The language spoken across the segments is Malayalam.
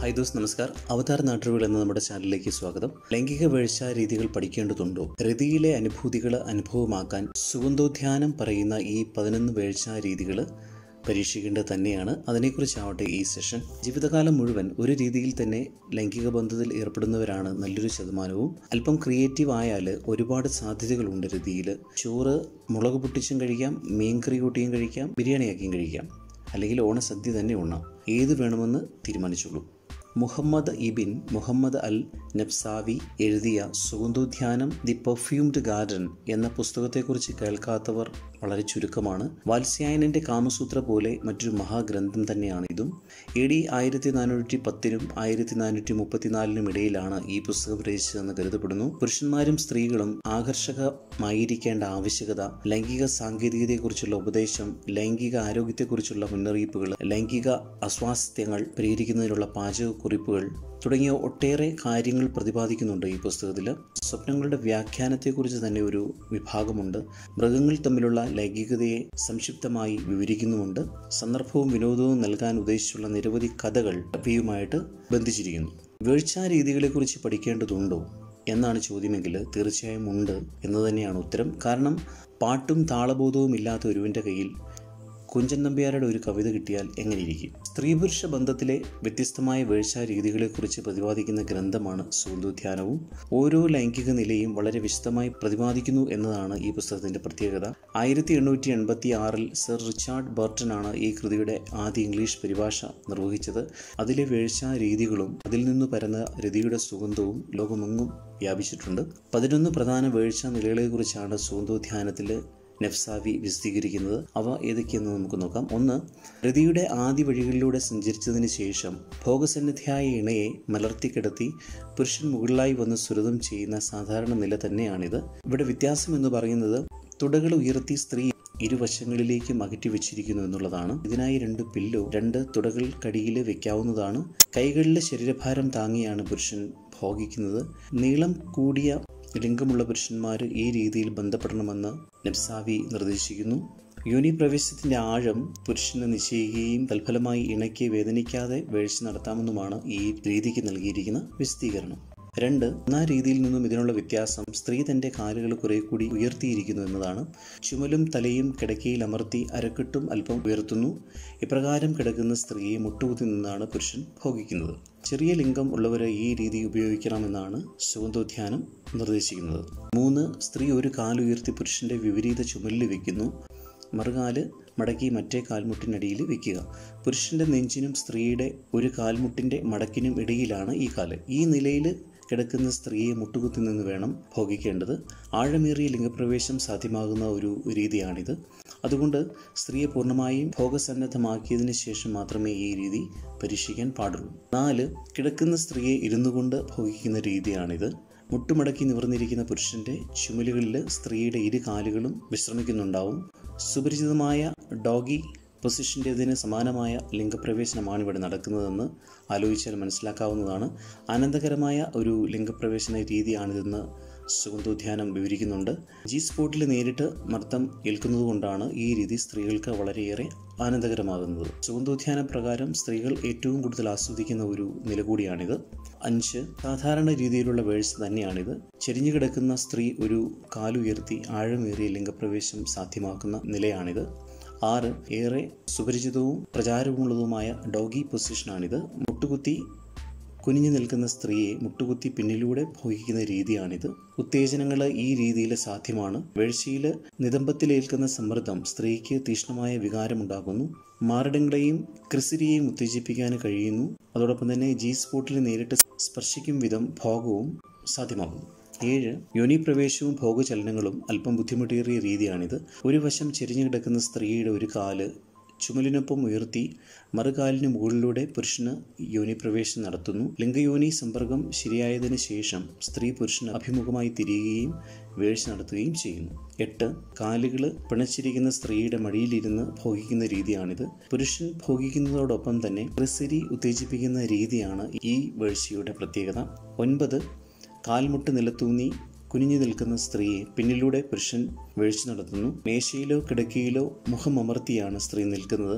ഹായ് ദോസ് നമസ്കാർ അവതാർ നാട്ടുകൾ എന്ന നമ്മുടെ ചാനലിലേക്ക് സ്വാഗതം ലൈംഗിക വീഴ്ച രീതികൾ പഠിക്കേണ്ടതുണ്ടോ രതിയിലെ അനുഭൂതികൾ അനുഭവമാക്കാൻ സുഗന്ധോദ്യാനം പറയുന്ന ഈ പതിനൊന്ന് വീഴ്ച രീതികൾ പരീക്ഷിക്കേണ്ടത് തന്നെയാണ് അതിനെക്കുറിച്ചാവട്ടെ ഈ സെഷൻ ജീവിതകാലം മുഴുവൻ ഒരു രീതിയിൽ തന്നെ ലൈംഗിക ബന്ധത്തിൽ ഏർപ്പെടുന്നവരാണ് നല്ലൊരു ശതമാനവും അല്പം ക്രിയേറ്റീവ് ആയാൽ ഒരുപാട് സാധ്യതകളുണ്ട് രതിയിൽ ചോറ് മുളക് പൊട്ടിച്ചും കഴിക്കാം മീൻ കറി കൂട്ടിയും കഴിക്കാം ബിരിയാണിയാക്കിയും കഴിക്കാം അല്ലെങ്കിൽ ഓണസദ്യ തന്നെ ഉണ്ണാം ഏത് വേണമെന്ന് തീരുമാനിച്ചോളൂ മുഹമ്മദ് ഇബിൻ മുഹമ്മദ് അൽ നബ്സാവി എഴുതിയ സുഗന്ധോദ്യാനം ദി പെർഫ്യൂംഡ് ഗാർഡൻ എന്ന പുസ്തകത്തെക്കുറിച്ച് കേൾക്കാത്തവർ വളരെ ചുരുക്കമാണ് വാത്സ്യായനന്റെ കാമസൂത്ര പോലെ മറ്റൊരു മഹാഗ്രന്ഥം തന്നെയാണ് ഇതും എ ഡി ആയിരത്തി നാനൂറ്റി പത്തിനും ആയിരത്തി നാനൂറ്റി മുപ്പത്തിനാലിനും ഇടയിലാണ് ഈ പുസ്തകം രചിച്ചതെന്ന് കരുതപ്പെടുന്നു പുരുഷന്മാരും സ്ത്രീകളും ആകർഷകമായിരിക്കേണ്ട ആവശ്യകത ലൈംഗിക സാങ്കേതികതയെക്കുറിച്ചുള്ള ഉപദേശം ലൈംഗിക ആരോഗ്യത്തെക്കുറിച്ചുള്ള മുന്നറിയിപ്പുകൾ ലൈംഗിക അസ്വാസ്ഥ്യങ്ങൾ പരിഹരിക്കുന്നതിനുള്ള പാചകക്കുറിപ്പുകൾ തുടങ്ങിയ ഒട്ടേറെ കാര്യങ്ങൾ പ്രതിപാദിക്കുന്നുണ്ട് ഈ പുസ്തകത്തിൽ സ്വപ്നങ്ങളുടെ വ്യാഖ്യാനത്തെക്കുറിച്ച് തന്നെ ഒരു വിഭാഗമുണ്ട് മൃഗങ്ങൾ തമ്മിലുള്ള ലൈംഗികതയെ സംക്ഷിപ്തമായി വിവരിക്കുന്നുമുണ്ട് സന്ദർഭവും വിനോദവും നൽകാൻ ഉദ്ദേശിച്ചുള്ള നിരവധി കഥകൾ അവയുമായിട്ട് ബന്ധിച്ചിരിക്കുന്നു വീഴ്ചാ രീതികളെക്കുറിച്ച് പഠിക്കേണ്ടതുണ്ടോ എന്നാണ് ചോദ്യമെങ്കിൽ തീർച്ചയായും ഉണ്ട് എന്ന് തന്നെയാണ് ഉത്തരം കാരണം പാട്ടും താളബോധവും ഇല്ലാത്ത ഒരുവൻ്റെ കയ്യിൽ കുഞ്ചൻ നമ്പ്യാരുടെ ഒരു കവിത കിട്ടിയാൽ എങ്ങനെയിരിക്കും സ്ത്രീ പുരുഷ ബന്ധത്തിലെ വ്യത്യസ്തമായ വീഴ്ച രീതികളെക്കുറിച്ച് പ്രതിപാദിക്കുന്ന ഗ്രന്ഥമാണ് സൂന്ദോധ്യാനവും ഓരോ ലൈംഗിക നിലയും വളരെ വിശദമായി പ്രതിപാദിക്കുന്നു എന്നതാണ് ഈ പുസ്തകത്തിന്റെ പ്രത്യേകത ആയിരത്തി എണ്ണൂറ്റി എൺപത്തി ആറിൽ സർ റിച്ചാർഡ് ബർട്ടൺ ആണ് ഈ കൃതിയുടെ ആദ്യ ഇംഗ്ലീഷ് പരിഭാഷ നിർവഹിച്ചത് അതിലെ വീഴ്ച രീതികളും അതിൽ നിന്ന് പരന്ന രതിയുടെ സുഗന്ധവും ലോകമെങ്ങും വ്യാപിച്ചിട്ടുണ്ട് പതിനൊന്ന് പ്രധാന വീഴ്ച നിലകളെക്കുറിച്ചാണ് സൂന്ദോധ്യാനത്തിൽ നെഫ്സാവി വിശദീകരിക്കുന്നത് അവ ഏതൊക്കെയെന്ന് നമുക്ക് നോക്കാം ഒന്ന് രതിയുടെ ആദ്യ വഴികളിലൂടെ സഞ്ചരിച്ചതിന് ശേഷം ഭോഗസന്നിധിയായ ഇണയെ മലർത്തിക്കിടത്തി പുരുഷൻ മുകളിലായി വന്ന് സുരതം ചെയ്യുന്ന സാധാരണ നില തന്നെയാണിത് ഇവിടെ വ്യത്യാസം എന്ന് പറയുന്നത് തുടകൾ ഉയർത്തി സ്ത്രീ ഇരുവശങ്ങളിലേക്കും അകറ്റി വെച്ചിരിക്കുന്നു എന്നുള്ളതാണ് ഇതിനായി രണ്ട് പില്ലോ രണ്ട് തുടകൾക്കടിയിൽ വെക്കാവുന്നതാണ് കൈകളിലെ ശരീരഭാരം താങ്ങിയാണ് പുരുഷൻ ഭോഗിക്കുന്നത് നീളം കൂടിയ ലിംഗമുള്ള പുരുഷന്മാർ ഈ രീതിയിൽ ബന്ധപ്പെടണമെന്ന് നബ്സാവി നിർദ്ദേശിക്കുന്നു യോനി പ്രവേശത്തിന്റെ ആഴം പുരുഷന് നിശ്ചയിക്കുകയും തൽഫലമായി ഇണയ്ക്ക് വേദനിക്കാതെ വീഴ്ച നടത്താമെന്നുമാണ് ഈ രീതിക്ക് നൽകിയിരിക്കുന്ന വിശദീകരണം രണ്ട് ഒന്നാം രീതിയിൽ നിന്നും ഇതിനുള്ള വ്യത്യാസം സ്ത്രീ തന്റെ കാലുകൾ കുറെ കൂടി ഉയർത്തിയിരിക്കുന്നു എന്നതാണ് ചുമലും തലയും കിടക്കയിൽ അമർത്തി അരക്കെട്ടും അല്പം ഉയർത്തുന്നു ഇപ്രകാരം കിടക്കുന്ന സ്ത്രീയെ മുട്ടുകുത്തി നിന്നാണ് പുരുഷൻ ഭോഗിക്കുന്നത് ചെറിയ ലിംഗം ഉള്ളവരെ ഈ രീതി ഉപയോഗിക്കണമെന്നാണ് സുഗന്ധോധ്യാനം നിർദ്ദേശിക്കുന്നത് മൂന്ന് സ്ത്രീ ഒരു കാലുയർത്തി പുരുഷന്റെ വിപരീത ചുമലിൽ വെക്കുന്നു മറുകാല് മടക്കി മറ്റേ കാൽമുട്ടിനടിയിൽ വെക്കുക പുരുഷന്റെ നെഞ്ചിനും സ്ത്രീയുടെ ഒരു കാൽമുട്ടിന്റെ മടക്കിനും ഇടയിലാണ് ഈ കാല് ഈ നിലയിൽ കിടക്കുന്ന സ്ത്രീയെ മുട്ടുകുത്തി നിന്ന് വേണം ഭോഗിക്കേണ്ടത് ആഴമേറിയ ലിംഗപ്രവേശം സാധ്യമാകുന്ന ഒരു രീതിയാണിത് അതുകൊണ്ട് സ്ത്രീയെ പൂർണ്ണമായും ഭോഗസന്നദ്ധമാക്കിയതിന് ശേഷം മാത്രമേ ഈ രീതി പരീക്ഷിക്കാൻ പാടുള്ളൂ നാല് കിടക്കുന്ന സ്ത്രീയെ ഇരുന്നു കൊണ്ട് ഭോഗിക്കുന്ന രീതിയാണിത് മുട്ടുമടക്കി നിവർന്നിരിക്കുന്ന പുരുഷന്റെ ചുമലുകളിൽ സ്ത്രീയുടെ ഇരു കാലുകളും വിശ്രമിക്കുന്നുണ്ടാവും സുപരിചിതമായ ഡോഗി പൊസിഷൻ്റെതിന് സമാനമായ ലിംഗപ്രവേശനമാണ് ഇവിടെ നടക്കുന്നതെന്ന് ആലോചിച്ചാൽ മനസ്സിലാക്കാവുന്നതാണ് ആനന്ദകരമായ ഒരു ലിംഗപ്രവേശന രീതിയാണിതെന്ന് സുഗന്ധോദ്യാനം വിവരിക്കുന്നുണ്ട് ജി സ്പോട്ടിൽ നേരിട്ട് മർദ്ദം ഏൽക്കുന്നതുകൊണ്ടാണ് ഈ രീതി സ്ത്രീകൾക്ക് വളരെയേറെ ആനന്ദകരമാകുന്നത് സുഗന്ധോദ്യാന പ്രകാരം സ്ത്രീകൾ ഏറ്റവും കൂടുതൽ ആസ്വദിക്കുന്ന ഒരു നില കൂടിയാണിത് അഞ്ച് സാധാരണ രീതിയിലുള്ള വേഴ്സ് തന്നെയാണിത് ചെരിഞ്ഞു കിടക്കുന്ന സ്ത്രീ ഒരു കാലുയർത്തി ആഴമേറിയ ലിംഗപ്രവേശം സാധ്യമാക്കുന്ന നിലയാണിത് ആറ് ഏറെ സുപരിചിതവും പ്രചാരമുള്ളതുമായ ഡോഗി പൊസിഷനാണിത് മുട്ടുകുത്തി കുനിഞ്ഞു നിൽക്കുന്ന സ്ത്രീയെ മുട്ടുകുത്തി പിന്നിലൂടെ ഭോഗിക്കുന്ന രീതിയാണിത് ഉത്തേജനങ്ങൾ ഈ രീതിയിൽ സാധ്യമാണ് വീഴ്ചയിൽ നിതംബത്തിലേൽക്കുന്ന സമ്മർദ്ദം സ്ത്രീക്ക് തീക്ഷ്ണമായ വികാരമുണ്ടാക്കുന്നു മാരടങ്ങളെയും ക്രിസിരിയെയും ഉത്തേജിപ്പിക്കാൻ കഴിയുന്നു അതോടൊപ്പം തന്നെ ജി സ്പോട്ടിൽ നേരിട്ട് സ്പർശിക്കും വിധം ഭോഗവും സാധ്യമാകുന്നു ഏഴ് യോനി പ്രവേശവും ഭോഗചലനങ്ങളും അല്പം ബുദ്ധിമുട്ടേറിയ രീതിയാണിത് ഒരു വശം ചെരിഞ്ഞു കിടക്കുന്ന സ്ത്രീയുടെ ഒരു കാല് ചുമലിനൊപ്പം ഉയർത്തി മറുകാലിന് മുകളിലൂടെ പുരുഷന് യോനി പ്രവേശം നടത്തുന്നു ലിംഗയോനി സമ്പർക്കം ശരിയായതിനു ശേഷം സ്ത്രീ പുരുഷന് അഭിമുഖമായി തിരിയുകയും വീഴ്ച നടത്തുകയും ചെയ്യുന്നു എട്ട് കാലുകൾ പിണച്ചിരിക്കുന്ന സ്ത്രീയുടെ മടിയിലിരുന്ന് ഭോഗിക്കുന്ന രീതിയാണിത് പുരുഷൻ ഭോഗിക്കുന്നതോടൊപ്പം തന്നെ ക്രിസരി ഉത്തേജിപ്പിക്കുന്ന രീതിയാണ് ഈ വീഴ്ചയുടെ പ്രത്യേകത ഒൻപത് കാൽമുട്ട് നിലത്തൂന്നി കുനിഞ്ഞു നിൽക്കുന്ന സ്ത്രീയെ പിന്നിലൂടെ പുരുഷൻ വീഴ്ച നടത്തുന്നു മേശയിലോ കിടക്കയിലോ മുഖമമർത്തിയാണ് സ്ത്രീ നിൽക്കുന്നത്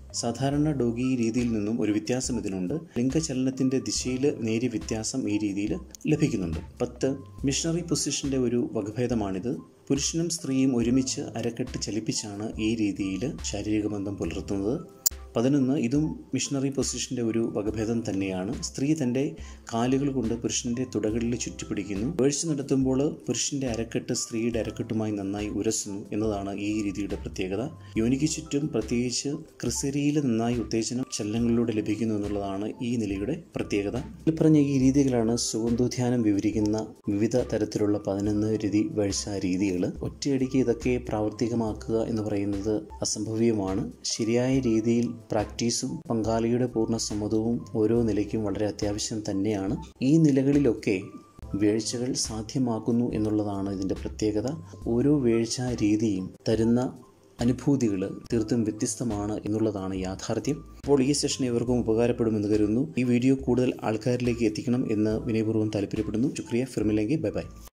സാധാരണ ഡോഗി രീതിയിൽ നിന്നും ഒരു വ്യത്യാസം ഇതിനുണ്ട് ലിംഗചലനത്തിന്റെ ദിശയിൽ നേരിയ വ്യത്യാസം ഈ രീതിയിൽ ലഭിക്കുന്നുണ്ട് പത്ത് മിഷണറി പൊസിഷന്റെ ഒരു വകഭേദമാണിത് പുരുഷനും സ്ത്രീയും ഒരുമിച്ച് അരക്കെട്ട് ചലിപ്പിച്ചാണ് ഈ രീതിയിൽ ശാരീരിക ബന്ധം പുലർത്തുന്നത് പതിനൊന്ന് ഇതും മിഷണറി പൊസിഷന്റെ ഒരു വകഭേദം തന്നെയാണ് സ്ത്രീ തൻ്റെ കാലുകൾ കൊണ്ട് പുരുഷന്റെ തുടകളിൽ ചുറ്റിപ്പിടിക്കുന്നു വേഴ്ച നടത്തുമ്പോൾ പുരുഷന്റെ അരക്കെട്ട് സ്ത്രീയുടെ അരക്കെട്ടുമായി നന്നായി ഉരസുന്നു എന്നതാണ് ഈ രീതിയുടെ പ്രത്യേകത യോനിക്ക് ചുറ്റും പ്രത്യേകിച്ച് ക്രിസരിയിൽ നന്നായി ഉത്തേജനം ചലനങ്ങളിലൂടെ ലഭിക്കുന്നു എന്നുള്ളതാണ് ഈ നിലയുടെ പ്രത്യേകത ഈ പറഞ്ഞ ഈ രീതികളാണ് സുഗന്ധോദ്യാനം വിവരിക്കുന്ന വിവിധ തരത്തിലുള്ള പതിനൊന്ന് രതി വേഴ്ച രീതികൾ ഒറ്റയടിക്ക് ഇതൊക്കെ പ്രാവർത്തികമാക്കുക എന്ന് പറയുന്നത് അസംഭവ്യമാണ് ശരിയായ രീതിയിൽ പ്രാക്ടീസും പങ്കാളിയുടെ പൂർണ്ണ സമ്മതവും ഓരോ നിലയ്ക്കും വളരെ അത്യാവശ്യം തന്നെയാണ് ഈ നിലകളിലൊക്കെ വീഴ്ചകൾ സാധ്യമാക്കുന്നു എന്നുള്ളതാണ് ഇതിൻ്റെ പ്രത്യേകത ഓരോ വീഴ്ച രീതിയും തരുന്ന അനുഭൂതികൾ തീർത്തും വ്യത്യസ്തമാണ് എന്നുള്ളതാണ് യാഥാർത്ഥ്യം അപ്പോൾ ഈ സെഷൻ ഇവർക്കും ഉപകാരപ്പെടുമെന്ന് കരുതുന്നു ഈ വീഡിയോ കൂടുതൽ ആൾക്കാരിലേക്ക് എത്തിക്കണം എന്ന് വിനയപൂർവ്വം താല്പര്യപ്പെടുന്നു ശുക്രിയ ഫിർമില്ലെങ്കിൽ ബൈ ബൈ